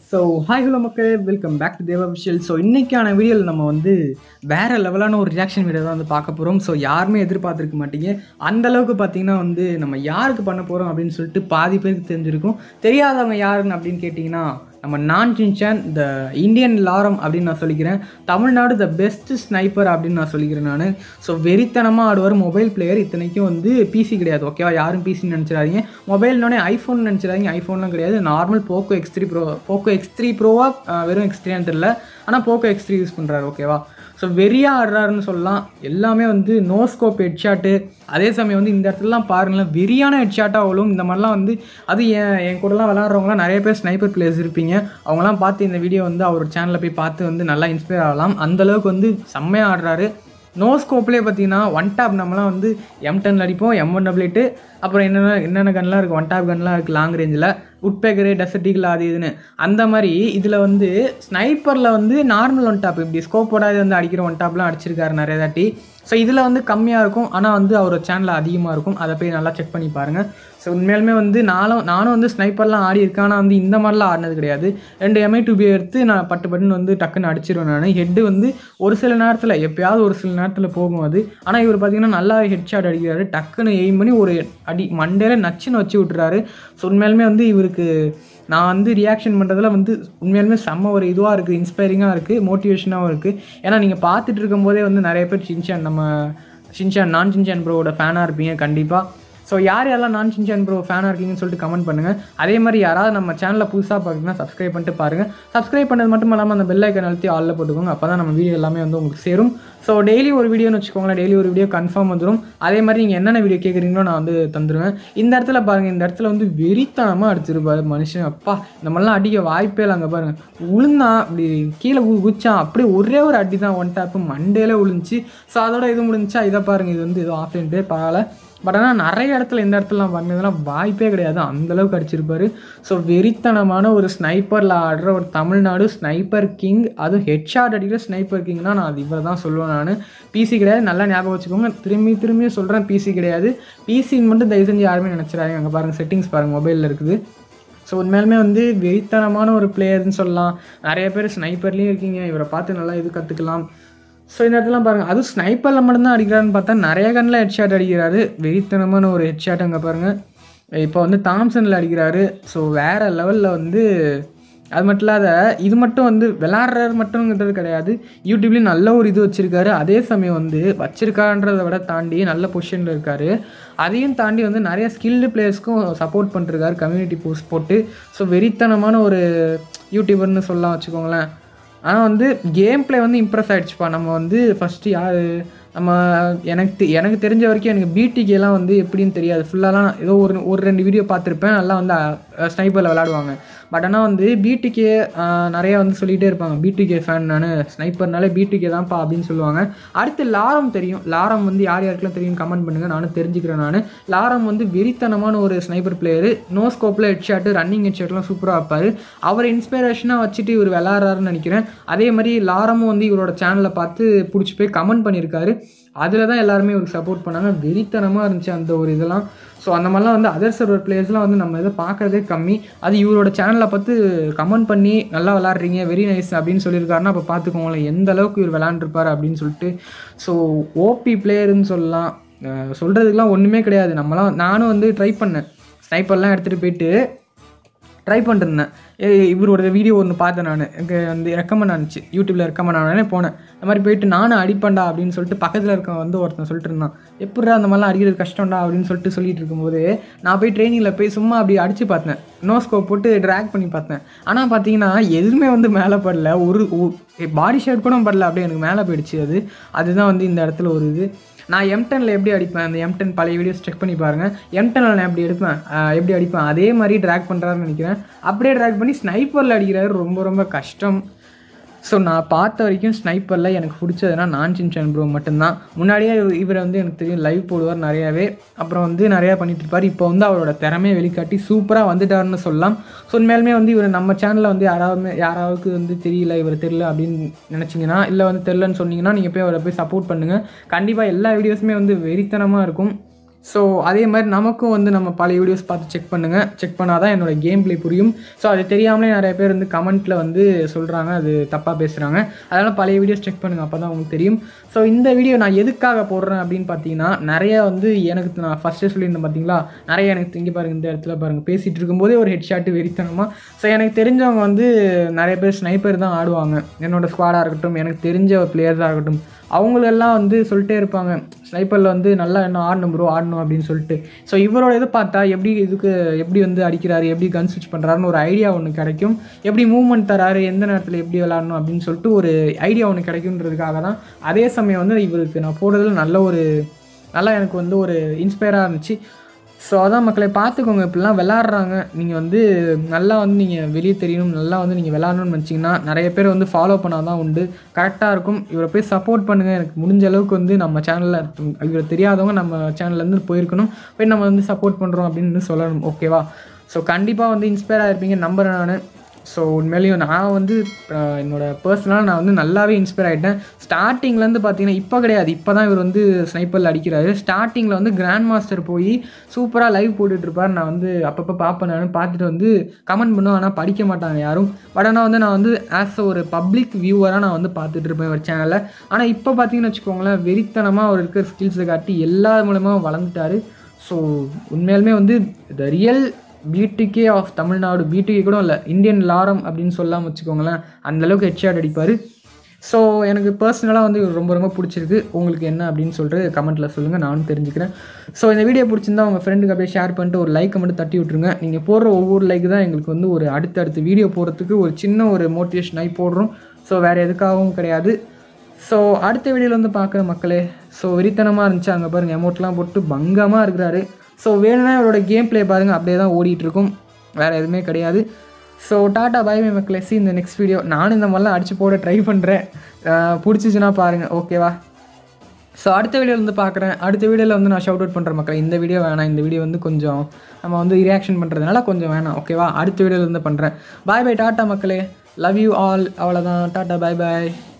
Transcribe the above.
so hi hello மக்களே welcome back to Deva visual so இன்றைக்கான வீடியோவில் நம்ம வந்து வேறு லெவலான ஒரு ரியாக்ஷன் வீடியோ தான் வந்து பார்க்க போகிறோம் ஸோ யாருமே எதிர்பார்த்துருக்க மாட்டீங்க அந்த அளவுக்கு பார்த்தீங்கன்னா வந்து நம்ம யாருக்கு பண்ண போகிறோம் அப்படின்னு சொல்லிட்டு பாதி பேருக்கு தெரிஞ்சிருக்கும் தெரியாதவங்க யாருன்னு அப்படின்னு கேட்டிங்கன்னா நம்ம நான் சின்சான் த இந்தியன் லாரம் அப்படின்னு நான் சொல்லிக்கிறேன் தமிழ்நாடு த பெஸ்ட் ஸ்னைப்பர் அப்படின்னு நான் சொல்லிக்கிறேன் நான் ஸோ வெறித்தனமாக ஆடுவார் மொபைல் பிளேயர் இத்தனைக்கும் வந்து பிசி கிடையாது ஓகேவா யாரும் பிசின்னு நினச்சிடாதீங்க மொபைல்னோடனே ஐஃபோன் நினச்சிடாதீங்க ஐஃபோன்லாம் கிடையாது normal Poco X three pro Poco X three ப்ரோவாக வெறும் எக்ஸ் த்ரீன்னு தெரில ஆனால் போக்கோ எக்ஸ் த்ரீ யூஸ் பண்ணுறாரு ஓகேவா ஸோ வெறியாக ஆடுறாருன்னு சொல்லலாம் எல்லாமே வந்து நோ ஸ்கோப் ஹெட்ஷாட்டு அதே சமயம் வந்து இந்த இடத்துலலாம் பாருங்களேன் வெறியான ஹெட்ஷாட்டாக அவ்வளோ இந்த மாதிரிலாம் வந்து அது என் என் கூடலாம் விளாட்றவங்களாம் நிறைய பேர் ஸ்னைப்பர் பிளேயர்ஸ் இருப்பீங்க அவங்களாம் பார்த்து இந்த வீடியோ வந்து அவர் சேனலில் போய் பார்த்து வந்து நல்லா இன்ஸ்பயர் ஆகலாம் அந்தளவுக்கு வந்து செம்மையாக ஆடுறாரு நோ ஸ்கோப்லேயே பார்த்தீங்கன்னா ஒன் டாப் நம்மலாம் வந்து எம் டென் அடிப்போம் எம் ஒன் டபுள் எயிட்டு அப்புறம் என்னென்ன என்னென்ன கன்லாம் இருக்குது ஒன் டாப் கன்லாம் இருக்குது லாங் ரேஞ்சில் உட்பேக்கரு டெசர்டிகல் அது இதுன்னு அந்த மாதிரி இதில் வந்து ஸ்னைப்பரில் வந்து நார்மல் ஒன் டாப் இப்படி ஸ்கோப் போடாது வந்து அடிக்கிற ஒன் டாப்லாம் அடிச்சிருக்காரு நிறைய தாட்டி ஸோ இதில் வந்து கம்மியாக இருக்கும் ஆனால் வந்து அவரோட சேனலில் அதிகமாக இருக்கும் அதை போய் நல்லா செக் பண்ணி பாருங்கள் ஸோ உண்மையாலுமே வந்து நானும் நானும் வந்து ஸ்னைப்பர்லாம் ஆடி இருக்கேன் ஆனால் வந்து இந்த மாதிரிலாம் ஆடினது கிடையாது ரெண்டு எம்ஐ டூபி எடுத்து நான் பட்டு பட்டுன்னு வந்து டக்குன்னு அடிச்சிருவேன் நான் ஹெட்டு வந்து ஒரு சில நேரத்தில் எப்பயாவது ஒரு சில நேரத்தில் போகும் அது ஆனால் இவர் பார்த்தீங்கன்னா நல்லா ஹெட் ஷாட் அடிக்கிறாரு டக்குன்னு எய்ம் பண்ணி ஒரு அடி மண்டையில் நச்சுன்னு வச்சு விட்டுறாரு ஸோ உண்மையாலுமே வந்து இவருக்கு நான் வந்து ரியாக்ஷன் பண்ணுறதுல வந்து உண்மையாலுமே செம்ம ஒரு இதுவாக இருக்குது இன்ஸ்பைரிங்காக இருக்குது மோட்டிவேஷனாகவும் இருக்குது ஏன்னா நீங்கள் பார்த்துட்டு இருக்கும்போதே வந்து நிறைய பேர் சின்சான் நம்ம சின்சான் நான் சின்சான் ப்ரோவோட ஃபேனாக இருப்பீங்க கண்டிப்பாக ஸோ யார் யாரெல்லாம் நான் சின்சான் ப்ரோ ஃபேனாக இருக்கீங்கன்னு சொல்லிட்டு கமெண்ட் பண்ணுங்கள் அதே மாதிரி யாராவது நம்ம சேனலில் புதுசாக பார்க்குறீங்கன்னா சப்ஸ்கிரைப் பண்ணிட்டு பாருங்கள் சப்ஸ்கிரைப் பண்ணது மட்டும் இல்லாமல் அந்த பெல் ஐக்கன் அழுத்தி ஆளில் போட்டுக்கோங்க அப்போ தான் நம்ம வீடியோ எல்லாமே வந்து உங்களுக்கு சேரும் ஸோ டெய்லி ஒரு வீடியோன்னு வச்சுக்கோங்களேன் டெய்லி ஒரு வீடியோ கன்ஃபார்ம் வந்துடும் அதே மாதிரி நீங்கள் என்னென்ன வீடியோ கேட்குறீங்களோ நான் வந்து தந்துடுவேன் இந்த இடத்துல பாருங்கள் இந்த இடத்துல வந்து வெறித்தனமாக அடிச்சிருப்பாரு மனுஷன் அப்பா இந்த மாதிரிலாம் அடிக்க வாய்ப்பே இல்லை அங்கே பாருங்கள் உளுந்தான் அப்படி கீழே கு குச்சான் அப்படியே ஒரே ஒரு அடி தான் ஒன் டேப்பு மண்டேல விழுந்துச்சு ஸோ அதோட இது முடிஞ்சா இதை பாருங்கள் இது வந்து ஏதோ ஆஃப்லைன் டே பரவாயில்ல பட் ஆனால் நிறைய இடத்துல இந்த இடத்துலலாம் பண்ணதெல்லாம் வாய்ப்பே கிடையாது அந்தளவுக்கு அடிச்சிருப்பாரு ஸோ வெறித்தனமான ஒரு ஸ்னைப்பரில் ஆடுற ஒரு தமிழ்நாடு ஸ்னைப்பர் கிங் அதுவும் ஹெட்ஷாட் அடிக்கிற ஸ்னைப்பர் கிங்னா நான் அது இவரை தான் சொல்லுவேன் நான் பிசி கிடையாது நல்லா ஞாபகம் வச்சுக்கோங்க திரும்பி திரும்பி சொல்கிறேன் பிசி கிடையாது பிசின்னு மட்டும் தயவு செஞ்சு யாருமே நினச்சிடாங்க அங்கே பாருங்கள் செட்டிங்ஸ் பாருங்கள் மொபைலில் இருக்குது ஸோ உண்மையாலுமே வந்து வெறித்தனமான ஒரு பிளேயர்னு சொல்லலாம் நிறைய பேர் ஸ்னைப்பர்லேயும் இருக்கீங்க இவரை பார்த்து நல்லா இது கற்றுக்கலாம் ஸோ இந்த இடத்துல பாருங்கள் அதுவும் ஸ்னைப்பரில் மட்டும்தான் அடிக்கிறாருன்னு பார்த்தா நிறைய கண்ணில் ஹெட்ஷாட் அடிக்கிறாரு வெறித்தனமான ஒரு ஹெட்ஷாட் அங்கே பாருங்கள் இப்போ வந்து தாம்சனில் அடிக்கிறாரு ஸோ வேறு லெவலில் வந்து அது மட்டும் இல்லாத இது மட்டும் வந்து விளாட்றது மட்டும்ங்கிறது கிடையாது யூடியூப்லேயும் நல்ல ஒரு இது வச்சுருக்காரு அதே சமயம் வந்து வச்சிருக்கான்றதை விட தாண்டி நல்ல பொசிஷனில் இருக்கார் அதையும் தாண்டி வந்து நிறைய ஸ்கில்டு பிளேயர்ஸ்க்கும் சப்போர்ட் பண்ணிருக்காரு கம்யூனிட்டி போஸ்ட் போட்டு ஸோ வெறித்தனமான ஒரு யூடியூபர்னு சொல்லலாம் வச்சுக்கோங்களேன் ஆனால் வந்து கேம் ப்ளே வந்து இம்ப்ரெஸ் ஆகிடுச்சுப்பா நம்ம வந்து ஃபஸ்ட்டு யார் நம்ம எனக்கு தெ- எனக்கு தெரிஞ்ச வரைக்கும் எனக்கு பிடிகேலாம் வந்து எப்படின்னு தெரியாது ஃபுல்லாலாம் ஏதோ ஒரு ஒரு ரெண்டு வீடியோ பார்த்துருப்பேன் நல்லா வந்து ஸ்னைப்பரில் விளாடுவாங்க பட் ஆனால் வந்து பிடிகே நிறைய வந்து சொல்லிகிட்டே இருப்பாங்க பிடிகே ஃபேன் நான் ஸ்னைப்பர்னாலே பிடிகே தான்ப்பா அப்படின்னு சொல்லுவாங்க அடுத்து லாரம் தெரியும் லாரம் வந்து யார் யாருக்கெல்லாம் தெரியும் கமெண்ட் பண்ணுங்கள் நானும் தெரிஞ்சுக்கிறேன் நான் லாரம் வந்து வெறித்தனமான ஒரு ஸ்னைப்பர் பிளேயரு நோ ஸ்கோப்பில் ஹெட்ஷாட்டு ரன்னிங் ஹெட்ஷாட்லாம் சூப்பராக வைப்பார் அவரை இன்ஸ்பிரேஷனாக வச்சுட்டு இவர் விளாட்றாருன்னு நினைக்கிறேன் அதே மாதிரி லாரமும் வந்து இவரோட சேனலை பார்த்து பிடிச்சி போய் கமெண்ட் பண்ணியிருக்காரு அதில் தான் எல்லாருமே இவருக்கு சப்போர்ட் பண்ணாங்க வெறித்தனமாக இருந்துச்சு அந்த ஒரு இதெல்லாம் ஸோ அந்த மாதிரிலாம் வந்து அதர் சர்வர் பிளேயர்ஸ்லாம் வந்து நம்ம இதை பார்க்குறதே கம்மி அது இவரோட சேனலை பார்த்து கமெண்ட் பண்ணி நல்லா விளாட்றீங்க வெரி நைஸ் அப்படின்னு சொல்லியிருக்காருன்னா அப்போ பார்த்துக்கோங்களேன் எந்த அளவுக்கு இவர் விளாண்டுருப்பார் அப்படின்னு சொல்லிட்டு ஸோ ஓபி பிளேயருன்னு சொல்லலாம் அஹ் சொல்கிறதுக்கெலாம் ஒன்றுமே கிடையாது நம்மலாம் நானும் வந்து ட்ரை பண்ணேன் ஸ்னைப்பர்லாம் எடுத்துகிட்டு போயிட்டு ட்ரை பண்ணிருந்தேன் ஏ இவரோட வீடியோ ஒன்று பார்த்தேன் நான் எனக்கு வந்து ரெக்கமெண்ட் ஆனிச்சு யூடியூப்பில் ரெக்கமெண்ட் ஆனே போனேன் இந்த மாதிரி போயிட்டு நானும் அடிப்பேன்டா அப்படின்னு சொல்லிட்டு பக்கத்தில் இருக்க வந்து ஒருத்தன் சொல்லிட்டு இருந்தான் எப்படிடா அந்த மாதிரிலாம் அடிக்கிறது கஷ்டம்டா அப்படின்னு சொல்லிட்டு சொல்லிட்டு இருக்கும்போது நான் போய் ட்ரைனிங்கில் போய் சும்மா அப்படி அடித்து பார்த்தேன் நோ ஸ்கோப் போட்டு ட்ராக் பண்ணி பார்த்தேன் ஆனால் பார்த்தீங்கன்னா எதுவுமே வந்து மேலே படல ஒரு பாடி ஷேட் கூட படல அப்படியே எனக்கு மேலே போயிடுச்சு அது அதுதான் வந்து இந்த இடத்துல ஒரு இது நான் எம்டனில் எப்படி அடிப்பேன் அந்த எம்டன் பழைய வீடியோஸ் செக் பண்ணி பாருங்கள் எம்டனில் நான் எப்படி எடுப்பேன் ஆஹ் எப்படி அடிப்பேன் அதே மாதிரி ட்ராக் பண்ணுறாருன்னு நினைக்கிறேன் அப்படியே ட்ராக் பண்ணி ஸ்னைப்பரில் அடிக்கிறாரு ரொம்ப ரொம்ப கஷ்டம் ஸோ நான் பார்த்த வரைக்கும் ஸ்னைப்பரில் எனக்கு பிடிச்சதுன்னா நான் சின்சான் ப்ரோ மட்டும்தான் முன்னாடியே இவர் இவரை வந்து எனக்கு தெரியும் லைவ் போடுவார் நிறையாவே அப்புறம் வந்து நிறையா பண்ணிட்டு இருப்பார் இப்போ வந்து அவரோட திறமையை வெளிக்காட்டி சூப்பராக வந்துட்டாருன்னு சொல்லலாம் ஸோ உண்மையாலுமே வந்து இவர் நம்ம சேனலில் வந்து யாராவது யாராவது வந்து தெரியல இவர் தெரியல அப்படின்னு நினச்சிங்கன்னா இல்லை வந்து தெரிலன்னு சொன்னீங்கன்னா நீங்கள் போய் அவரை போய் சப்போர்ட் பண்ணுங்கள் கண்டிப்பாக எல்லா வீடியோஸுமே வந்து வெறித்தனமாக இருக்கும் ஸோ அதே மாதிரி நமக்கும் வந்து நம்ம பழைய வீடியோஸ் பார்த்து செக் பண்ணுங்கள் செக் பண்ணால் தான் என்னோட கேம் ப்ளே புரியும் ஸோ அது தெரியாமலே நிறைய பேர் வந்து கமெண்ட்டில் வந்து சொல்கிறாங்க அது தப்பாக பேசுகிறாங்க அதனால் பழைய வீடியோஸ் செக் பண்ணுங்கள் அப்போ தான் உங்களுக்கு தெரியும் ஸோ இந்த வீடியோ நான் எதுக்காக போடுறேன் அப்படின்னு பார்த்தீங்கன்னா நிறைய வந்து எனக்கு நான் ஃபஸ்ட்டே சொல்லியிருந்தேன் பார்த்தீங்களா நிறைய எனக்கு இங்கே பாருங்கள் இந்த இடத்துல பாருங்கள் பேசிகிட்டு இருக்கும்போதே ஒரு ஹெட் ஷாட்டு வெறித்தனமாக ஸோ எனக்கு தெரிஞ்சவங்க வந்து நிறைய பேர் ஸ்னைப்பர் தான் ஆடுவாங்க என்னோடய ஸ்குவாடாக இருக்கட்டும் எனக்கு தெரிஞ்ச பிளேயர்ஸாக இருக்கட்டும் அவங்களெல்லாம் வந்து சொல்லிட்டே இருப்பாங்க ஸ்னைப்பரில் வந்து நல்லா என்ன ஆடணும் ப்ரோ ஆடணும் அப்படின்னு சொல்லிட்டு ஸோ இவரோட இதை பார்த்தா எப்படி இதுக்கு எப்படி வந்து அடிக்கிறாரு எப்படி கன் ஸ்விட்ச் பண்ணுறாருன்னு ஒரு ஐடியா ஒன்று கிடைக்கும் எப்படி மூவ்மெண்ட் தராரு எந்த நேரத்தில் எப்படி விளாடணும் அப்படின்னு சொல்லிட்டு ஒரு ஐடியா ஒன்று கிடைக்குன்றதுக்காக தான் அதே சமயம் வந்து இவருக்கு நான் போடுறதுல நல்ல ஒரு நல்லா எனக்கு வந்து ஒரு இன்ஸ்பயராக இருந்துச்சு ஸோ அதான் மக்களை பார்த்துக்கோங்க இப்படிலாம் விளாட்றாங்க நீங்கள் வந்து நல்லா வந்து நீங்கள் வெளியே தெரியணும் நல்லா வந்து நீங்கள் விளாடணும்னு நினச்சிங்கன்னா நிறைய பேர் வந்து ஃபாலோ பண்ணால் தான் உண்டு கரெக்டாக இருக்கும் இவரை போய் சப்போர்ட் பண்ணுங்கள் எனக்கு முடிஞ்ச அளவுக்கு வந்து நம்ம சேனலில் இவரை தெரியாதவங்க நம்ம சேனல்லேருந்து போயிருக்கணும் போய் நம்ம வந்து சப்போர்ட் பண்ணுறோம் அப்படின்னு சொல்லணும் ஓகேவா ஸோ கண்டிப்பாக வந்து இன்ஸ்பயர் ஆகிருப்பீங்க நம்புறேன் நான் ஸோ உண்மையிலேயும் நான் வந்து அஹ், என்னோட பர்சனலாக நான் வந்து நல்லாவே இன்ஸ்பயர் ஆகிட்டேன் ஸ்டார்டிங்லேருந்து பார்த்தீங்கன்னா இப்போ கிடையாது இப்போ தான் இவர் வந்து ஸ்னைப்பரில் அடிக்கிறாரு ஸ்டார்டிங்கில் வந்து கிராண்ட் மாஸ்டர் போய் சூப்பராக லைவ் போட்டுட்ருப்பார் நான் வந்து அப்பப்போ பார்ப்பேன் நான் பார்த்துட்டு வந்து கமெண்ட் பண்ணுவேன் ஆனால் படிக்க மாட்டாங்க யாரும் பட் ஆனால் வந்து நான் வந்து ஆஸ் ஒரு பப்ளிக் வியூவராக நான் வந்து பார்த்துட்டு இருப்பேன் ஒரு சேனலில் ஆனால் இப்போ பார்த்தீங்கன்னு வச்சுக்கோங்களேன் வெறித்தனமாக அவர் இருக்கிற ஸ்கில்ஸை காட்டி எல்லா மூலமாக வளர்ந்துட்டாரு ஸோ உண்மையாலுமே வந்து the real PDK of Tamil Nadu PDK கூட இல்லை இந்தியன் லாரம் அப்படின்னு சொல்லாமல் வச்சுக்கோங்களேன் அந்தளவுக்கு ஹெட்ஷாட் அடிப்பார் ஸோ எனக்கு பர்சனலாக வந்து இவர் ரொம்ப ரொம்ப பிடிச்சிருக்கு உங்களுக்கு என்ன அப்படின்னு சொல்லிட்டு கமெண்ட்டில் சொல்லுங்கள் நானும் தெரிஞ்சுக்கிறேன் ஸோ இந்த வீடியோ பிடிச்சிருந்தா உங்கள் ஃப்ரெண்டுக்கு அப்படியே ஷேர் பண்ணிட்டு ஒரு லைக்கை மட்டும் தட்டி விட்ருங்க நீங்கள் போடுற ஒவ்வொரு லைக் தான் எங்களுக்கு வந்து ஒரு அடுத்தடுத்த வீடியோ போடுறதுக்கு ஒரு சின்ன ஒரு மோட்டிவேஷன் ஆகி போடுறோம் ஸோ வேறு எதுக்காகவும் கிடையாது ஸோ அடுத்த வீடியோவில் வந்து பார்க்குற மக்களே ஸோ வெறித்தனமாக இருந்துச்சு அங்கே பாருங்கள் அமௌண்ட்லாம் போட்டு பங்கமாக இருக்கிறாரு ஸோ வேணும்னா இவரோட கேம் ப்ளே பாருங்கள் அப்படியே தான் ஓடிட்டு இருக்கும் வேறு எதுவுமே கிடையாது ஸோ டாட்டா பை மை மக்களே சி இந்த நெக்ஸ்ட் வீடியோ நானும் இந்த மாதிரிலாம் அடிச்சு போட ட்ரை பண்ணுறேன் பிடிச்சிச்சுன்னா பாருங்கள் ஓகேவா ஸோ அடுத்த வீடியோவில் வந்து பார்க்குறேன் அடுத்த வீடியோவில் வந்து நான் ஷவுட் அவுட் பண்ணுற மக்களே இந்த வீடியோ வேணாம் இந்த வீடியோ வந்து கொஞ்சம் நம்ம வந்து ரியாக்ஷன் பண்ணுறதுனால கொஞ்சம் வேணாம் ஓகேவா அடுத்த வீடியோவில் வந்து பண்ணுறேன் பாய் பை டாட்டா மக்களே லவ் யூ ஆல் அவ்வளோதான் டாட்டா பாய் பாய்